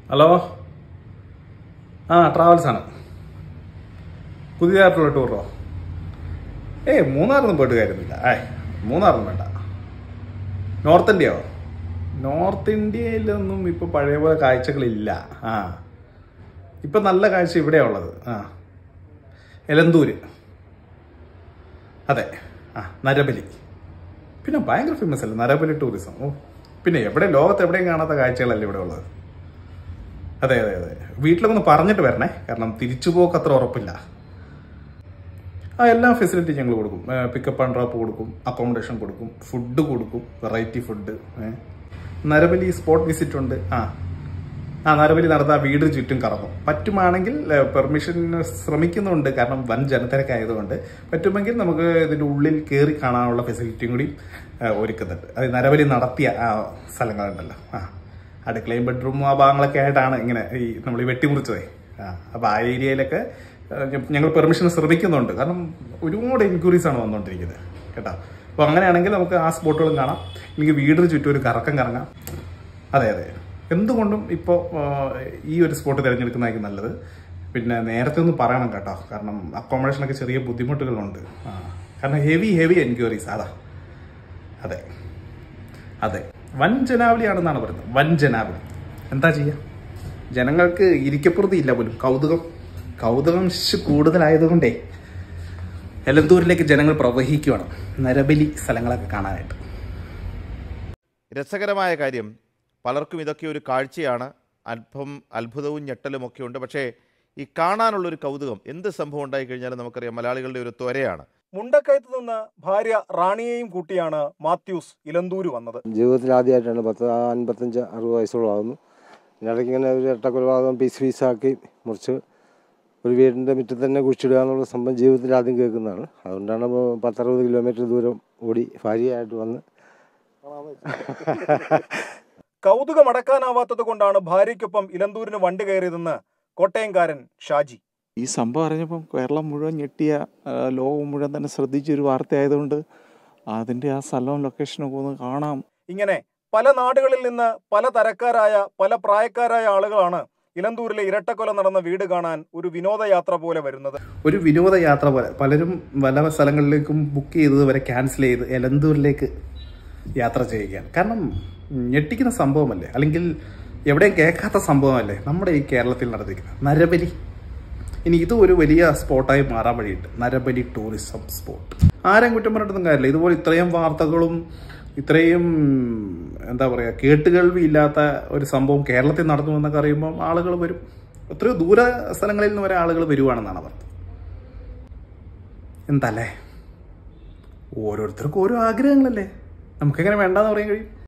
hello ആ travels ആണ് പുതിയതായിട്ടുള്ള ടൂറോ ഏയ് മൂന്നാറൊന്നും പോയിട്ട് കാര്യമില്ല ഏയ് മൂന്നാറൊന്നും വേണ്ട നോർത്ത് ഇന്ത്യയോ നോർത്ത് ഇന്ത്യയിലൊന്നും ഇപ്പൊ പഴയ പോലെ കാഴ്ചകളില്ല ആ ഇപ്പൊ നല്ല കാഴ്ച ഇവിടെയാ ഉള്ളത് ആ എലന്തൂര് അതെ ആ നരബലി പിന്നെ ഭയങ്കര ഫേമസ് അല്ലേ നരബലി ടൂറിസം ഓ പിന്നെ എവിടെ ലോകത്ത് എവിടെയും കാണാത്ത കാഴ്ചകളല്ലേ ഇവിടെ ഉള്ളത് അതെ അതെ അതെ വീട്ടിലൊന്ന് പറഞ്ഞിട്ട് വരണേ കാരണം തിരിച്ചു പോക്ക് അത്ര ഉറപ്പില്ല ആ എല്ലാ ഫെസിലിറ്റി ഞങ്ങൾ കൊടുക്കും പിക്കപ്പ് ആൻഡ് ഡ്രോപ്പ് കൊടുക്കും അക്കോമഡേഷൻ കൊടുക്കും ഫുഡ് കൊടുക്കും വെറൈറ്റി ഫുഡ് നരബലി സ്പോട്ട് വിസിറ്റ് ഉണ്ട് ആ ആ നരബലി നടന്ന ആ വീട് ചുറ്റും കറങ്ങും പറ്റുമാണെങ്കിൽ പെർമിഷൻ ശ്രമിക്കുന്നുണ്ട് കാരണം വൻ ജനത്തിരക്കായതുകൊണ്ട് പറ്റുമെങ്കിൽ നമുക്ക് ഇതിന്റെ ഉള്ളിൽ കയറി കാണാനുള്ള ഫെസിലിറ്റിയും കൂടി ആ, ഒരുക്കുന്നുണ്ട് അത് നരബലി നടത്തിയ ആ സ്ഥലങ്ങളുണ്ടല്ലോ ആ അടുക്കളയും ബെഡ്റൂമും ആ ഭാഗങ്ങളൊക്കെ ആയിട്ടാണ് ഇങ്ങനെ ഈ നമ്മൾ ഈ വെട്ടിമുറിച്ചതേ ആ അപ്പൊ ആ ഏരിയയിലൊക്കെ ആ, ഞ- ഞങ്ങൾ പെർമിഷൻ ശ്രമിക്കുന്നുണ്ട് കാരണം ഒരുപാട് എൻക്വയറീസ് ആണ് വന്നുകൊണ്ടിരിക്കുന്നത് കേട്ടോ അപ്പൊ അങ്ങനെയാണെങ്കിൽ നമുക്ക് ആ സ്പോട്ടുകളും കാണാം എനിക്ക് വീടിന് ചുറ്റും ഒരു കറക്കം കറങ്ങാം അതെ അതെ എന്തുകൊണ്ടും ഇപ്പോൾ ഈ ഒരു സ്പോട്ട് തിരഞ്ഞെടുക്കുന്നതായിരിക്കും നല്ലത് പിന്നെ നേരത്തെ ഒന്ന് പറയണം കേട്ടോ കാരണം അക്കോമഡേഷനൊക്കെ ചെറിയ ബുദ്ധിമുട്ടുകളുണ്ട് ആ കാരണം ഹെവി ഹെവി എൻക്വയറീസ് അതാ അതെ അതെ വൻ ജനാവലിയാണെന്നാണ് പറയുന്നത് വൻ ജനാവലി എന്താ ചെയ്യുക ജനങ്ങൾക്ക് ഇരിക്കപ്പുറത്തി ഇല്ല പോലും കൗതുകം കൗതുകം ശ് കൂടുതലായതുകൊണ്ടേ എലന്തൂരിലേക്ക് ജനങ്ങൾ പ്രവഹിക്കുകയാണ് നരബലി സ്ഥലങ്ങളൊക്കെ കാണാനായിട്ട് രസകരമായ കാര്യം പലർക്കും ഇതൊക്കെ ഒരു കാഴ്ചയാണ് അല്പം അത്ഭുതവും ഞെട്ടലും ഒക്കെ ഉണ്ട് പക്ഷേ ഈ കാണാനുള്ളൊരു കൗതുകം എന്ത് സംഭവം ഉണ്ടായി കഴിഞ്ഞാലും നമുക്കറിയാം മലയാളികളുടെ ഒരു ത്വരയാണ് മുണ്ടക്കയത്ത് നിന്ന് ഭാര്യ റാണിയെയും കൂട്ടിയാണ് മാത്യൂസ് ഇലന്തൂര് വന്നത് ജീവിതത്തിൽ ആദ്യമായിട്ടാണ് പത്ത് അൻപത്തഞ്ച് അറുപത് വയസ്സോളമാകുന്നു ഇടയ്ക്ക് ഇങ്ങനെ ഒരു ഇരട്ടക്കൊലപാതകം പീസ് പീസാക്കി മുറിച്ച് ഒരു വീടിൻ്റെ മുറ്റത്ത് തന്നെ കുഴിച്ചിടുക എന്നുള്ള സംഭവം ജീവിതത്തിൽ ആദ്യം കേൾക്കുന്നതാണ് അതുകൊണ്ടാണ് ഇപ്പോൾ പത്തറുപത് കിലോമീറ്റർ ദൂരം ഓടി ഭാര്യയായിട്ട് വന്ന് കൗതുകമടക്കാനാവാത്തത് കൊണ്ടാണ് ഭാര്യയ്ക്കൊപ്പം ഇലന്തൂരിന് വണ്ടി കയറിയതെന്ന് കോട്ടയംകാരൻ ഷാജി ഈ സംഭവം അറിഞ്ഞപ്പം കേരളം മുഴുവൻ ഞെട്ടിയ ആ, ലോകം മുഴുവൻ തന്നെ ശ്രദ്ധിച്ചൊരു വാർത്തയായതുകൊണ്ട് അതിൻ്റെ ആ സ്ഥലവും ലൊക്കേഷനൊക്കെ ഒന്ന് കാണാം ഇങ്ങനെ പല നാടുകളിൽ നിന്ന് പല തരക്കാരായ പല പ്രായക്കാരായ ആളുകളാണ് ഇലന്തൂരിലെ ഇരട്ടക്കൊല നടന്ന വീട് കാണാൻ ഒരു വിനോദയാത്ര പോലെ വരുന്നത് ഒരു വിനോദയാത്ര പോലെ പലരും പല സ്ഥലങ്ങളിലേക്കും ബുക്ക് ചെയ്തത് വരെ ക്യാൻസൽ ചെയ്ത് എലന്തൂരിലേക്ക് യാത്ര ചെയ്യുകയാണ് കാരണം ഞെട്ടിക്കുന്ന സംഭവമല്ലേ അല്ലെങ്കിൽ എവിടെയും കേൾക്കാത്ത സംഭവമല്ലേ നമ്മുടെ ഈ കേരളത്തിൽ നടത്തിയിരിക്കുന്നത് നരബലി ഇനി ഇതും ഒരു വലിയ സ്പോട്ടായി മാറാൻ വഴിയുണ്ട് നരബലി ടൂറിസം സ്പോട്ട് ആരെയും കുറ്റം പറഞ്ഞിട്ടൊന്നും കാര്യമില്ല ഇതുപോലെ ഇത്രയും വാർത്തകളും ഇത്രയും എന്താ പറയുക കേട്ടുകേൾവി ഇല്ലാത്ത ഒരു സംഭവം കേരളത്തിൽ നടന്നു എന്നൊക്കെ അറിയുമ്പോൾ ആളുകൾ വരും എത്രയോ ദൂര സ്ഥലങ്ങളിൽ നിന്ന് വരെ ആളുകൾ വരുവാണെന്നാണ് പറഞ്ഞത് എന്തല്ലേ ഓരോരുത്തർക്കും ഓരോ ആഗ്രഹങ്ങളല്ലേ നമുക്കെങ്ങനെ വേണ്ടാന്ന് പറയാൻ കഴിയും